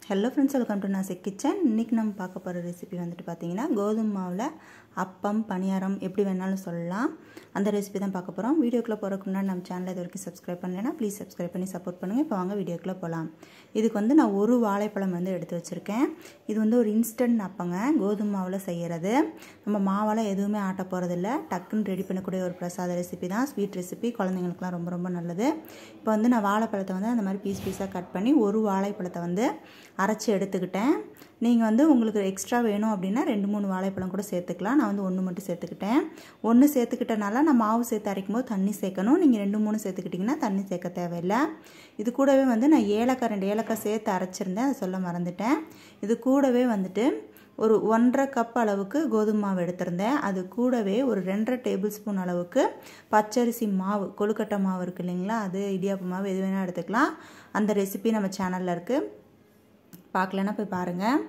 hello friends welcome to Nashik kitchen இன்றைக்கி நம்ம பார்க்க போகிற ரெசிபி வந்துட்டு பார்த்தீங்கன்னா கோதுமை மாவில் அப்பம் பணியாரம் எப்படி வேணாலும் சொல்லலாம் அந்த ரெசிபி தான் பார்க்க போகிறோம் வீடியோக்குள்ளே போகிறதுக்கு முன்னாடி நம்ம சேனலை இது வரைக்கும் சப்ஸ்கிரைப் பண்ணலைன்னா ப்ளீஸ் சப்ஸ்கிரைப் பண்ணி சப்போர்ட் பண்ணுங்கள் இப்போ வாங்க வீடியோக்குள்ளே போகலாம் இதுக்கு வந்து நான் ஒரு வாழைப்பழம் வந்து எடுத்து வச்சுருக்கேன் இது வந்து ஒரு இன்ஸ்டன்ட் அப்பங்க கோதுமை மாவில் செய்கிறது நம்ம மாவால் எதுவுமே ஆட்ட போகிறதில்ல டக்குன்னு ரெடி பண்ணக்கூடிய ஒரு பிரசாத ரெசிபி தான் ஸ்வீட் ரெசிபி குழந்தைங்களுக்குலாம் ரொம்ப ரொம்ப நல்லது இப்போ வந்து நான் வாழைப்பழத்தை வந்து அந்த மாதிரி பீஸ் பீஸாக கட் பண்ணி ஒரு வாழைப்பழத்தை வந்து அரைச்சி எடுத்துக்கிட்டேன் நீங்கள் வந்து உங்களுக்கு எக்ஸ்ட்ரா வேணும் அப்படின்னா ரெண்டு மூணு வாழைப்பழம் கூட சேர்த்துக்கலாம் நான் வந்து ஒன்று மட்டும் சேர்த்துக்கிட்டேன் ஒன்று சேர்த்துக்கிட்டனால நான் மாவு சேர்த்து அரைக்கும் போது தண்ணி சேர்க்கணும் நீங்கள் ரெண்டு மூணு சேர்த்துக்கிட்டிங்கன்னா தண்ணி சேர்க்க தேவையில்லை இது கூடவே வந்து நான் ஏலக்காய் ரெண்டு ஏலக்காய் சேர்த்து அரைச்சிருந்தேன் அதை சொல்ல மறந்துட்டேன் இது கூடவே வந்துட்டு ஒரு ஒன்றரை கப் அளவுக்கு கோதுமை மாவு எடுத்திருந்தேன் அது கூடவே ஒரு ரெண்டரை டேபிள் ஸ்பூன் அளவுக்கு பச்சரிசி மாவு கொழுக்கட்டை மாவு இருக்குது இல்லைங்களா அது இடியாப்பு மாவு எது வேணால் எடுத்துக்கலாம் அந்த ரெசிபி நம்ம சேனலில் இருக்குது பார்க்கலன்னா போய் பாருங்கள்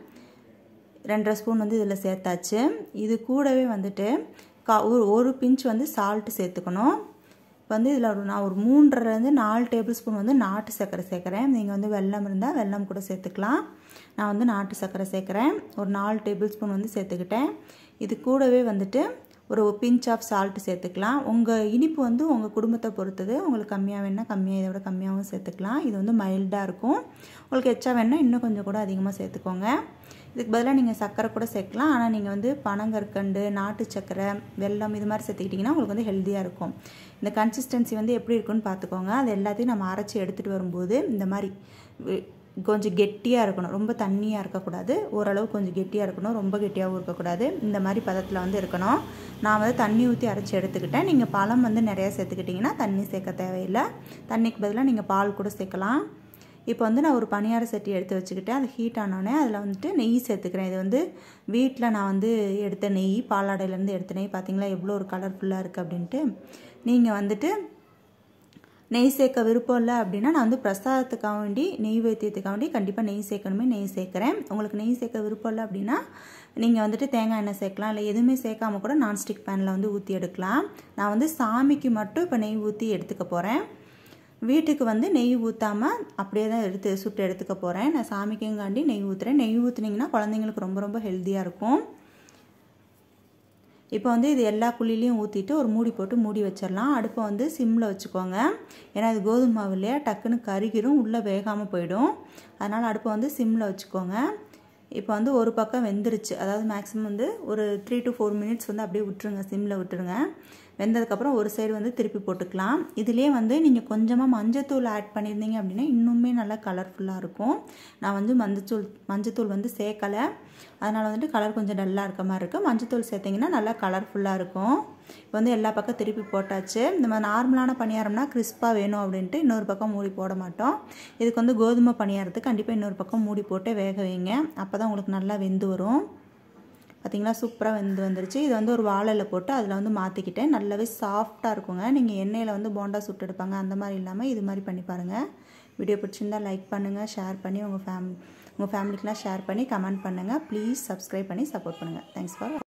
ரெண்டரை ஸ்பூன் வந்து இதில் சேர்த்தாச்சு இது கூடவே வந்துட்டு கா ஒரு ஒரு பிஞ்ச் வந்து சால்ட்டு சேர்த்துக்கணும் இப்போ வந்து இதில் ஒரு நான் ஒரு மூன்றரைலேருந்து நாலு டேபிள் ஸ்பூன் வந்து நாட்டு சர்க்கரை சேர்க்குறேன் நீங்கள் வந்து வெல்லம் இருந்தால் வெல்லம் கூட சேர்த்துக்கலாம் நான் வந்து நாட்டு சர்க்கரை சேர்க்குறேன் ஒரு நாலு டேபிள் ஸ்பூன் வந்து சேர்த்துக்கிட்டேன் இது கூடவே வந்துட்டு ஒரு பிஞ்ச் ஆஃப் சால்ட்டு சேர்த்துக்கலாம் உங்கள் இனிப்பு வந்து உங்கள் குடும்பத்தை பொறுத்தது உங்களுக்கு கம்மியாக வேணால் கம்மியாக இதை விட கம்மியாகவும் சேர்த்துக்கலாம் இது வந்து மைல்டாக இருக்கும் உங்களுக்கு எச்சா வேணால் இன்னும் கொஞ்சம் கூட அதிகமாக சேர்த்துக்கோங்க இதுக்கு பதிலாக நீங்கள் சர்க்கரை கூட சேர்க்கலாம் ஆனால் நீங்கள் வந்து பனங்கற்கண்டு நாட்டு சர்க்கரை வெல்லம் இது மாதிரி சேர்த்துக்கிட்டிங்கன்னா உங்களுக்கு வந்து ஹெல்த்தியாக இருக்கும் இந்த கன்சிஸ்டன்சி வந்து எப்படி இருக்குன்னு பார்த்துக்கோங்க அது எல்லாத்தையும் நம்ம அரைச்சி எடுத்துகிட்டு வரும்போது இந்த மாதிரி கொஞ்சம் கெட்டியாக இருக்கணும் ரொம்ப தண்ணியாக இருக்கக்கூடாது ஓரளவு கொஞ்சம் கெட்டியாக இருக்கணும் ரொம்ப கெட்டியாகவும் இருக்கக்கூடாது இந்த மாதிரி பதத்தில் வந்து இருக்கணும் நான் வந்து தண்ணி ஊற்றி அரைச்சி எடுத்துக்கிட்டேன் நீங்கள் பழம் வந்து நிறையா சேர்த்துக்கிட்டிங்கன்னா தண்ணி சேர்க்க தேவையில்லை தண்ணிக்கு பதிலாக நீங்கள் பால் கூட சேர்க்கலாம் இப்போ வந்து நான் ஒரு பணியார சட்டி எடுத்து வச்சுக்கிட்டேன் அது ஹீட் ஆனோடனே அதில் வந்துட்டு நெய் சேர்த்துக்கிறேன் இது வந்து வீட்டில் நான் வந்து எடுத்த நெய் பாலாடையிலேருந்து எடுத்த நெய் பார்த்தீங்களா எவ்வளோ ஒரு கலர்ஃபுல்லாக இருக்குது அப்படின்ட்டு நீங்கள் வந்துட்டு நெய் சேர்க்க விருப்பம் இல்லை அப்படின்னா நான் வந்து பிரசாதத்துக்காக வேண்டி நெய் வைத்தியத்துக்காக வேண்டி கண்டிப்பாக நெய் சேர்க்கணுமே நெய் சேர்க்குறேன் உங்களுக்கு நெய் சேர்க்க விருப்பம் இல்லை அப்படின்னா நீங்கள் வந்துட்டு தேங்காய் எண்ணெய் சேர்க்கலாம் இல்லை எதுவுமே சேர்க்காம கூட நான்ஸ்டிக் பேனில் வந்து ஊற்றி எடுக்கலாம் நான் வந்து சாமிக்கு மட்டும் இப்போ நெய் ஊற்றி எடுத்துக்க போகிறேன் வீட்டுக்கு வந்து நெய் ஊற்றாமல் அப்படியே தான் எடுத்து சுட்டு எடுத்துக்க போகிறேன் நான் சாமிக்குங்காண்டி நெய் ஊற்றுறேன் நெய் ஊற்றுனீங்கன்னா குழந்தைங்களுக்கு ரொம்ப ரொம்ப ஹெல்த்தியாக இருக்கும் இப்போ வந்து இது எல்லா குழிலையும் ஊற்றிட்டு ஒரு மூடி போட்டு மூடி வச்சிடலாம் அடுப்பை வந்து சிம்மில் வச்சுக்கோங்க ஏன்னா இது கோதுமை மாவு இல்லையா டக்குன்னு கருகிரும் உள்ளே வேகாமல் போயிடும் அதனால் அடுப்பை வந்து சிம்மில் வச்சுக்கோங்க இப்போ வந்து ஒரு பக்கம் வெந்துருச்சு அதாவது மேக்ஸிமம் வந்து ஒரு த்ரீ டு ஃபோர் மினிட்ஸ் வந்து அப்படியே விட்டுருங்க சிம்மில் விட்டுருங்க வெந்ததுக்கப்புறம் ஒரு சைடு வந்து திருப்பி போட்டுக்கலாம் இதுலேயே வந்து நீங்கள் கொஞ்சமாக மஞ்சத்தூள் ஆட் பண்ணியிருந்தீங்க அப்படின்னா இன்னுமே நல்லா கலர்ஃபுல்லாக இருக்கும் நான் வந்து மஞ்சத்தூள் மஞ்சத்தூள் வந்து சேர்க்கலை அதனால் வந்துட்டு கலர் கொஞ்சம் டல்லாக இருக்க மாதிரி இருக்குது மஞ்சத்தூள் சேர்த்திங்கன்னா நல்லா கலர்ஃபுல்லாக இருக்கும் இப்போ வந்து எல்லா பக்கம் திருப்பி போட்டாச்சு இந்த மாதிரி நார்மலான பணியாரம்னா கிறிஸ்பாக வேணும் அப்படின்ட்டு இன்னொரு பக்கம் மூடி போட மாட்டோம் இதுக்கு வந்து கோதுமை பணியாரத்துக்கு கண்டிப்பாக இன்னொரு பக்கம் மூடி போட்டு வேக வைங்க அப்போ தான் உங்களுக்கு நல்லா வெந்து வரும் பார்த்திங்களா சூப்பராக வெந்து வந்துருச்சு இதை வந்து ஒரு வாழையில் போட்டு அதில் வந்து மாற்றிக்கிட்டேன் நல்லாவே சாஃப்டாக இருக்குங்க நீங்கள் எண்ணெயில் வந்து போண்டா சுட்டு எடுப்பாங்க அந்த மாதிரி இல்லாமல் இது மாதிரி பண்ணி பாருங்கள் வீடியோ பிடிச்சிருந்தால் லைக் பண்ணுங்கள் ஷேர் பண்ணி உங்கள் ஃபேம் உங்கள் ஃபேமிலிக்கெலாம் ஷேர் பண்ணி கமெண்ட் பண்ணுங்கள் ப்ளீஸ் சப்ஸ்கிரைப் பண்ணி சப்போர்ட் பண்ணுங்கள் தேங்க்ஸ் ஃபார்